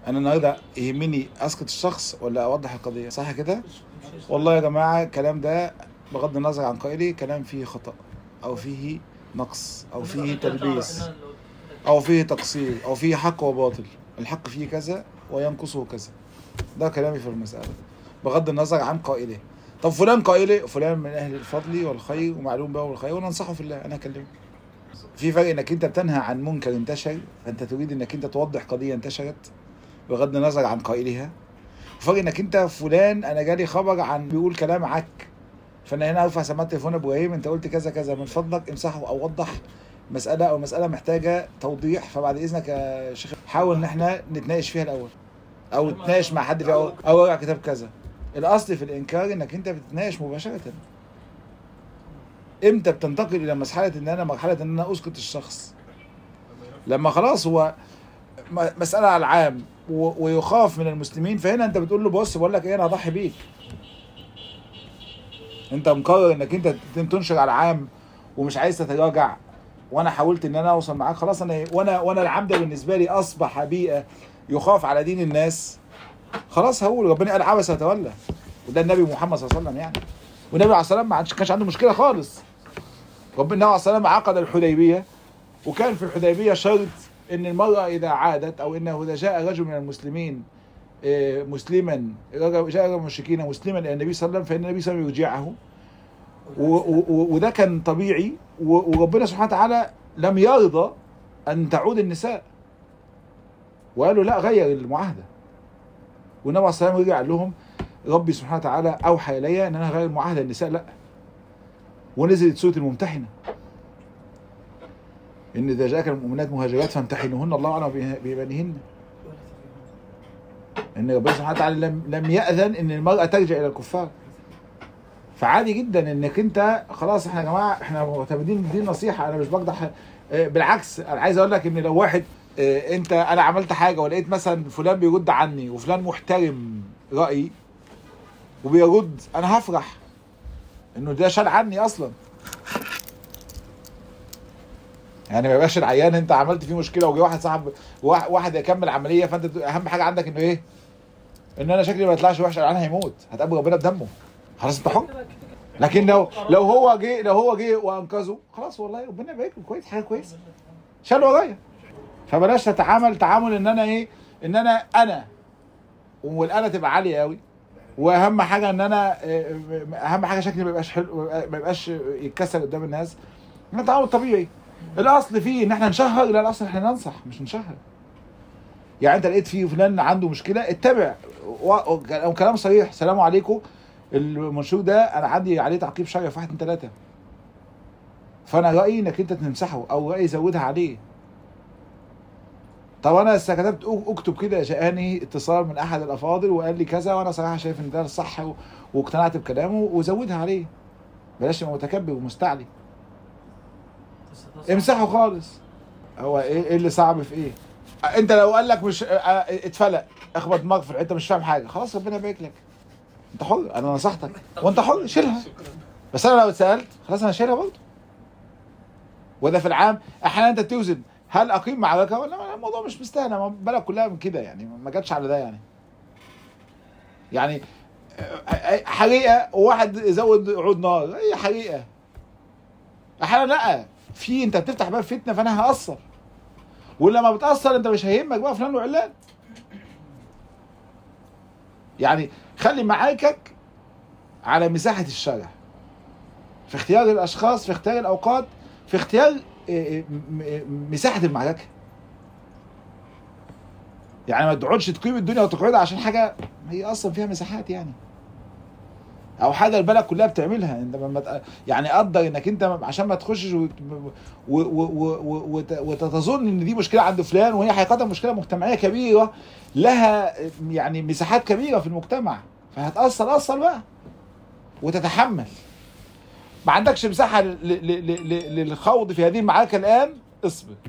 انا النهارده يهمني اسقط الشخص ولا اوضح القضيه صح كده والله يا جماعه الكلام ده بغض النظر عن قائله كلام فيه خطا او فيه نقص او فيه تلبيس او فيه تقصير او فيه حق وباطل الحق فيه كذا وينقصه كذا ده كلامي في المساله بغض النظر عن قائله طب فلان قائله فلان من اهل الفضل والخير ومعلوم به والخير وننصحه في الله انا اكلمه في فرق انك انت بتنهى عن منكر انتشر فانت تريد انك انت توضح قضيه انتشرت بغض النظر عن قائلها وفرق انك انت فلان انا جالي خبر عن بيقول كلام عك فانا هنا ارفع سماعه تليفون ابراهيم انت قلت كذا كذا من فضلك امسحه او وضح مساله او مساله محتاجه توضيح فبعد اذنك يا شيخ حاول ان احنا نتناقش فيها الاول او تناقش مع حد فيها او او اقرا كتاب كذا الاصل في الانكار انك انت بتتناقش مباشره امتى بتنتقل الى مرحله ان انا مرحله ان انا اسقط الشخص لما خلاص هو م- مساله على العام و- ويخاف من المسلمين فهنا انت بتقول له بص بقول لك ايه انا هضحي بيك انت مقرر انك انت تنشر على العام ومش عايز تتراجع وانا حاولت ان انا اوصل معاك خلاص انا وانا وانا العام ده بالنسبه لي اصبح بيئه يخاف على دين الناس خلاص هقول ربنا قال عبس وتولى وده النبي محمد صلى الله عليه وسلم يعني والنبي عليه الصلاه والسلام ما عادش- كانش عنده مشكله خالص ربنا عليه الصلاه والسلام عقد الحديبيه وكان في الحديبيه شرط ان المراه اذا عادت او انه اذا جاء رجل من المسلمين آه، مسلما رجل- جاء رجل من المشركين مسلما الى النبي صلى الله عليه وسلم فان النبي صلى الله عليه وسلم يرجعه و- و- و- وده كان طبيعي و- وربنا سبحانه وتعالى لم يرضى ان تعود النساء وقالوا لا غير المعاهده والنبي عليه الصلاه والسلام رجع قال لهم ربي سبحانه وتعالى اوحى الي ان انا اغير المعاهده النساء لا ونزلت سوره الممتحنه ان اذا جاءك المؤمنات مهاجرات فامتحنوهن الله اعلم بايمانهن ان ربنا سبحانه وتعالى لم لم ياذن ان المراه ترجع الى الكفار فعادي جدا انك انت خلاص احنا يا جماعه احنا معتمدين دي نصيحه انا مش بقدح آه، بالعكس انا عايز اقول لك ان لو واحد آه، انت انا عملت حاجه ولقيت مثلا فلان بيرد عني وفلان محترم رايي وبيرد انا هفرح انه ده شال عني اصلا يعني ما يبقاش العيان انت عملت فيه مشكله وجه واحد صاحب واحد واحد يكمل عمليه فانت اهم حاجه عندك انه ايه؟ ان انا شكلي ما يطلعش وحش العيان هيموت هتقابل ربنا بدمه خلاص انت حر لكن لو لو هو جه لو هو جه وانقذه خلاص والله ربنا يبارك له كويس حاجه كويسه شال ورايا فبلاش تتعامل تعامل ان انا ايه ان انا انا والانا تبقى عاليه قوي واهم حاجه ان انا اه، اهم حاجه شكلي ما يبقاش حلو ما يبقاش يتكسر قدام الناس احنا تعامل طبيعي الاصل فيه ان احنا نشهر لا الاصل احنا ننصح مش نشهر يعني انت لقيت فيه فلان عنده مشكله اتبع و- و- كلام صريح سلام عليكم المنشور ده انا عندي عليه تعقيب شرعي في واحد اتنين تلاته فانا رايي انك انت تمسحه او رايي زودها عليه طب انا لسه كتبت أك- اكتب كده جاءني اتصال من احد الافاضل وقال لي كذا وانا صراحه شايف ان ده الصح و- واقتنعت بكلامه وزودها عليه بلاش تبقى متكبر ومستعلي امسحه خالص هو ايه إيه اللي صعب في ايه انت لو قال لك مش اه، اه، اتفلق اخبط دماغك في الحته مش فاهم حاجه خلاص ربنا يبارك لك انت حر انا نصحتك وانت حر شيلها بس انا لو اتسالت خلاص انا شايلها برضه وده في العام احيانا انت توزن هل اقيم معركه ولا الموضوع مش مستاهل ما البلد كلها من كده يعني ما جاتش على ده يعني يعني اه، اه، حريقه وواحد يزود عود نار هي حريقه احيانا لا في انت بتفتح باب فتنه فانا هاثر ولما بتاثر انت مش هيهمك بقى فلان وعلان يعني خلي معاركك على مساحه الشارع في اختيار الاشخاص في اختيار الاوقات في اختيار اه، م- م- مساحه المعركه يعني ما تقعدش تقيم الدنيا وتقعدها عشان حاجه هي اصلا فيها مساحات يعني او حاجه البلد كلها بتعملها انت لما تق- يعني قدر انك انت عشان ما تخشش وت- و- و- و- و- وت- وتتظن ان دي مشكله عند فلان وهي حقيقه مشكله مجتمعيه كبيره لها يعني مساحات كبيره في المجتمع فهتاثر اثر بقى وتتحمل ما عندكش مساحه ل- ل- ل- ل- للخوض في هذه المعركه الان اصبر